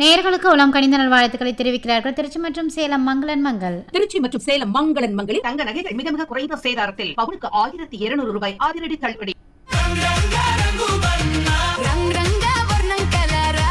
நேயர்களுக்கு உளம் கணித நல்வாழ்த்துக்களை தெரிவிக்கிறார்கள் திருச்சி மற்றும் சேலம் மங்களன் மங்கள் திருச்சி மற்றும் சேலம் மங்களன் மங்களில் தங்க நகைகள் மிக மிக குறைந்த சேதாரத்தில் பவுனுக்கு ஆயிரத்தி இருநூறு ரூபாய் அதிரடி தள்ளுபடி రంగ్ రంగ వర్ణం కలరా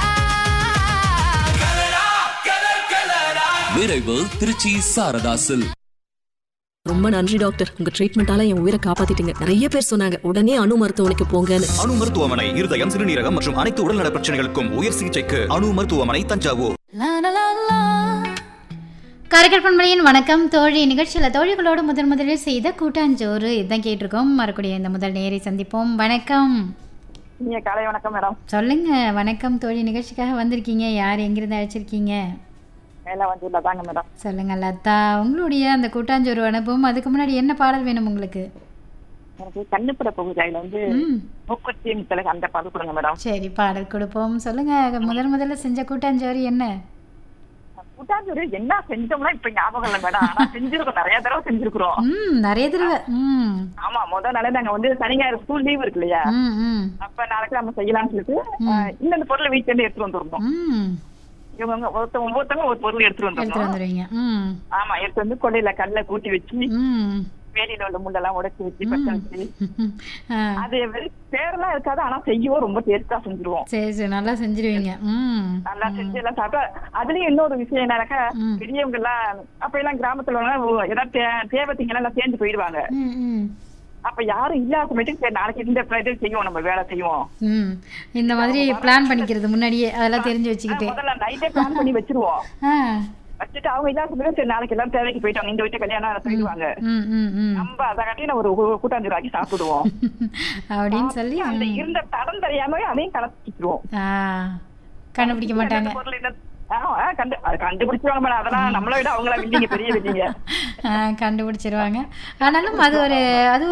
நிறைவு திருச்சி சாரதாசில் ரொம்ப நன்றி டாக்டர் உங்க ட்ரீட்மெண்டால என் உயிரை காப்பாத்திட்டீங்க நிறைய பேர் சொன்னாங்க உடனே அணு மருத்துவமனைக்கு போங்கன்னு அணு மருத்துவமனை இருதயம் சிறுநீரகம் மற்றும் அனைத்து உடல்நல பிரச்சனைகளுக்கும் உயர் சிகிச்சைக்கு அணு மருத்துவமனை தஞ்சாவூர் లా లా లా లా கரைக்கல் பண்பலையின் வணக்கம் தோழி நிகழ்ச்சியில் தோழிகளோடு முதன் முதலில் செய்த கூட்டாஞ்சோறு இதுதான் கேட்டிருக்கோம் மறுபடியும் இந்த முதல் நேரை சந்திப்போம் வணக்கம் நீங்க காலை வணக்கம் மேடம் சொல்லுங்க வணக்கம் தோழி நிகழ்ச்சிக்காக வந்திருக்கீங்க யார் எங்கிருந்து அழைச்சிருக்கீங்க மேல வந்து தாங்க மேடம் சொல்லுங்க லதா உங்களுடைய அந்த கூட்டாஞ்சோறு அனுபவம் அதுக்கு முன்னாடி என்ன பாடல் வேணும் உங்களுக்கு எனக்கு கண்ணுப்பட பகுதியில வந்து ம் மூக்குத்தி மித்தலுக்கு அந்த பால் கொடுங்க மேடம் சரி பாடல் கொடுப்போம் சொல்லுங்க முதல் முதல்ல செஞ்ச கூட்டாஞ்சோறு என்ன கூட்டாஞ்சோறு என்ன செஞ்சோம்னா இப்ப ஞாபகம் இல்லை மேடம் ஆனா செஞ்சிருக்கோம் நிறைய தடவை செஞ்சிருக்கிறோம் ம் நிறைய தடவை ம் ஆமா முதல் நாளே நாங்க வந்து சனி ஞாயிறு ஸ்கூல் லீவ் இருக்கு இல்லையா ம் ம் அப்ப நாளைக்கு நம்ம செய்யலாம்னு சொல்லிட்டு அஹ், இந்தந்த பொருளை வீட்டுல இருந்து எடுத்துட்டு வந்துருந்தோம் ம் இவங்க ஒருத்தவங்க ஒவ்வொருத்தவங்க ஒரு பொருள் எடுத்துட்டு எடுத்து வந்துருந்தோம் வந்துடுவீங்க ம் ஆமா எடுத்து வந்து கொள்ளையில கல்ல கூட்டி வச்சு ம் வேலியில உள்ள முள்ளெல்லாம் உடைச்சு வச்சு பச்சை வச்சு ஆ அது வெறும் பேரெல்லாம் இருக்காது ஆனா செய்யவும் ரொம்ப டேஸ்டா செஞ்சிருவோம் சரி சரி நல்லா செஞ்சிருவீங்க ம் நல்லா செஞ்சு எல்லாம் சாப்பிட்டா அதுலயும் இன்னொரு விஷயம் என்னன்னாக்கா ம். பெரியவங்க எல்லாம் அப்ப எல்லாம் கிராமத்துல எல்லாம் ஓ, ஏதாவது தே- தேவதைங்க எல்லாம் சேர்ந்து போயிடுவாங்க ம் ம் அப்ப யாரும் இல்லாத சமயத்துக்கு சரி நாளைக்கு இந்த இது செய்வோம் நம்ம வேலை செய்வோம் ம் இந்த மாதிரி பிளான் பண்ணிக்கிறது முன்னாடியே அதெல்லாம் தெரிஞ்சு வச்சுக்கிட்டு முதல்ல நைட்டே பிளான் பண்ணி வச்சிருவோம் ஆ வச்சுட்டு அவங்க இல்லாத சமயத்துல சரி நாளைக்கு எல்லாம் தேவைக்கு போயிட்டாங்க இந்த வீட்டு கல்யாணம் போயிடுவாங்க ம் ம் ம் நம்ம அதை காட்டி நான் ஒரு கூ- கூட்டாஞ்சோறு ஆக்கி சாப்பிடுவோம் அப்படின்னு சொல்லி அந்த ம். இருந்த தடம் தெரியாம அதையும் கலப்பிச்சிருவோம் ஆ கண்டுபிடிக்க மாட்டாங்க பொருள் என்ன ஆ, ஆ, கண்டு அது கண்டுபிடிச்சிருவாங்க மேடம் அதெல்லாம் நம்மளை விட அவங்கள வில்லிங்க பெரிய வில்லிங்க ஆ, கண்டுபிடிச்சிருவாங்க ஆனாலும் அது ஒரு அது